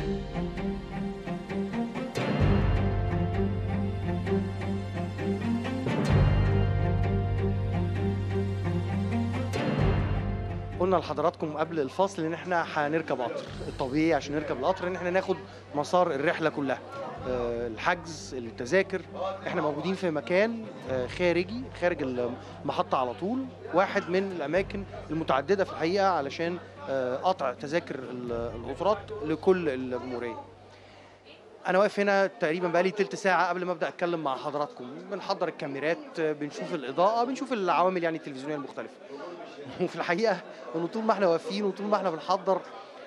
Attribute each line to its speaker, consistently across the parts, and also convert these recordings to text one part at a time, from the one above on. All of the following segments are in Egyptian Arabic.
Speaker 1: قلنا لحضراتكم قبل الفاصل ان احنا هنركب قطر الطبيعي عشان نركب القطر ان احنا ناخد مسار الرحله كلها آه، الحجز التذاكر احنا موجودين في مكان آه، خارجي خارج المحطه على طول واحد من الاماكن المتعدده في الحقيقه علشان آه، قطع تذاكر ال- القطارات لكل الجمهوريه انا واقف هنا تقريبا بقالي تلت ساعه قبل ما ابدا اتكلم مع حضراتكم بنحضر الكاميرات بنشوف الاضاءه بنشوف العوامل يعني التلفزيونيه المختلفه وفي الحقيقه انه طول ما احنا واقفين وطول ما احنا بنحضر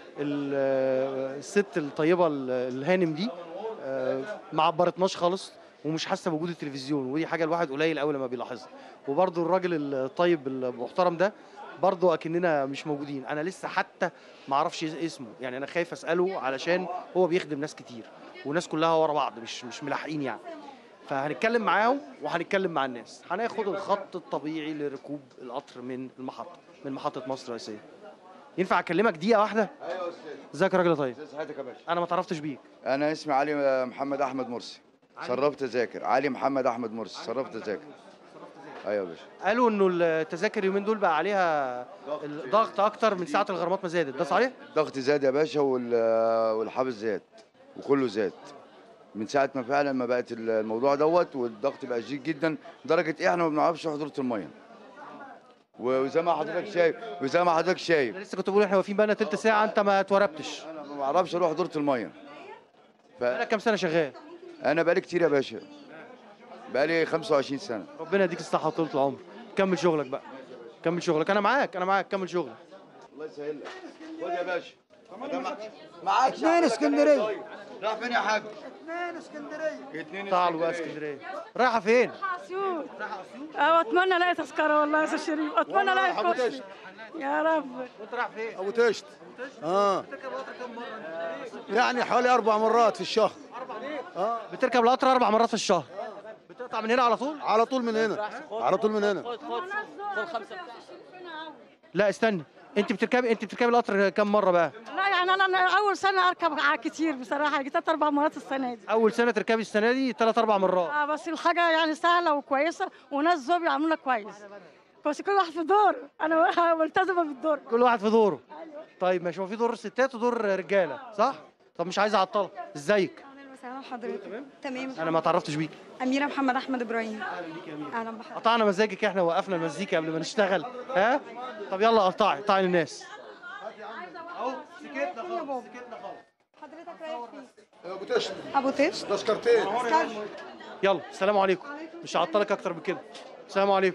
Speaker 1: ال- الست الطيبه ال- الهانم دي آه، ما عبرتناش خالص ومش حاسه بوجود التلفزيون ودي حاجه الواحد قليل قوي لما بيلاحظها وبرده الراجل الطيب المحترم ده برضه اكننا مش موجودين انا لسه حتى ما اعرفش اسمه يعني انا خايف اساله علشان هو بيخدم ناس كتير والناس كلها ورا بعض مش مش ملاحقين يعني فهنتكلم معاهم وهنتكلم مع الناس هناخد الخط الطبيعي لركوب القطر من المحطه من محطه مصر الرئيسيه ينفع اكلمك دقيقه واحده
Speaker 2: ايوه يا استاذ
Speaker 1: ازيك يا راجل طيب
Speaker 2: استاذ حياتك يا باشا
Speaker 1: انا ما تعرفتش بيك
Speaker 2: انا اسمي علي محمد احمد مرسي صرفت تذاكر علي محمد احمد مرسي صرفت تذاكر ايوه يا باشا
Speaker 1: قالوا انه التذاكر اليومين دول بقى عليها الضغط اكتر من ساعه الغرامات ما زادت ده صحيح
Speaker 2: الضغط زاد يا باشا وال- والحافز زاد وكله زاد من ساعه ما فعلا ما بقت الموضوع دوت والضغط بقى شديد جدا لدرجه احنا ما بنعرفش حضوره الميه وزي ما حضرتك شايف وزي ما حضرتك شايف
Speaker 1: انا لسه كنت بقول احنا واقفين بقالنا تلت ساعه انت ما اتوربتش
Speaker 2: انا ما بعرفش اروح حضوره الميه
Speaker 1: بقالك كام سنه شغال
Speaker 2: فانا بقالي كتير يا باشا بقالي 25 سنه
Speaker 1: ربنا يديك الصحه وطولة العمر كمل شغلك بقى كمل شغلك انا معاك انا معاك كمل شغلك
Speaker 2: الله يسهل لك خد يا باشا معاك
Speaker 3: اثنين اسكندريه
Speaker 2: راح فين يا حاج؟
Speaker 3: اثنين اسكندريه
Speaker 2: اتنين
Speaker 1: تعالوا بقى اسكندريه رايحه فين
Speaker 4: اسيوط اه اتمنى الاقي تذكره والله يا استاذ شريف اتمنى الاقي
Speaker 3: أبو
Speaker 4: كرسي
Speaker 3: تشت.
Speaker 4: يا رب
Speaker 1: وانت رايح فين
Speaker 3: ابو تشت اه يعني حوالي اربع مرات في الشهر
Speaker 1: بتركب القطر اربع مرات في الشهر بتقطع من هنا على طول
Speaker 3: على طول من هنا على طول من هنا
Speaker 1: لا استنى انت بتركبي انت بتركبي القطر كام مره بقى
Speaker 4: لا يعني انا أنا اول سنه اركب كتير بصراحه جيت ثلاث اربع مرات السنه دي
Speaker 1: اول سنه تركبي السنه دي ثلاث اربع مرات
Speaker 4: اه بس الحاجه يعني سهله وكويسه وناس زوب يعملونا كويس بس كل واحد في دور انا ملتزمه بالدور
Speaker 1: كل واحد في دوره طيب ماشي هو في دور ستات ودور رجاله صح طب مش عايز اعطلك ازيك
Speaker 5: اهلا وسهلا حضرتك تمام
Speaker 1: انا ما تعرفتش بيك
Speaker 5: اميره محمد احمد ابراهيم اهلا بحضرتك
Speaker 1: قطعنا مزاجك احنا وقفنا المزيكا قبل ما نشتغل ها طب يلا قطعي قطعي للناس اهو سكتنا خالص سكتنا خالص
Speaker 5: حضرتك رايح فين
Speaker 3: ابو تشت
Speaker 5: ابو تشت
Speaker 3: تذكرتين
Speaker 1: يلا السلام عليكم مش هعطلك اكتر من كده السلام عليكم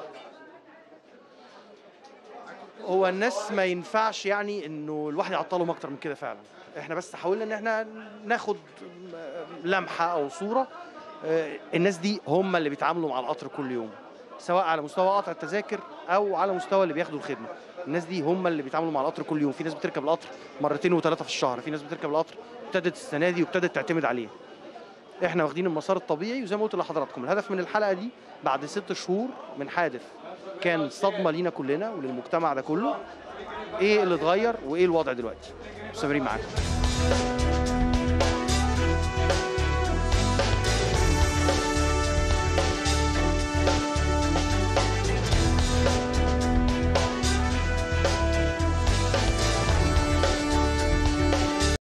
Speaker 1: هو الناس ما ينفعش يعني انه الواحد يعطلهم اكتر من كده فعلا احنا بس حاولنا ان احنا ناخد لمحه او صوره آه، الناس دي هم اللي بيتعاملوا مع القطر كل يوم سواء على مستوى قطع التذاكر او على مستوى اللي بياخدوا الخدمه الناس دي هم اللي بيتعاملوا مع القطر كل يوم في ناس بتركب القطر مرتين وثلاثه في الشهر في ناس بتركب القطر ابتدت السنه دي وابتدت تعتمد عليه احنا واخدين المسار الطبيعي وزي ما قلت لحضراتكم الهدف من الحلقه دي بعد ست شهور من حادث كان صدمه لينا كلنا وللمجتمع ده كله ايه اللي اتغير وايه الوضع دلوقتي مستمرين معاكم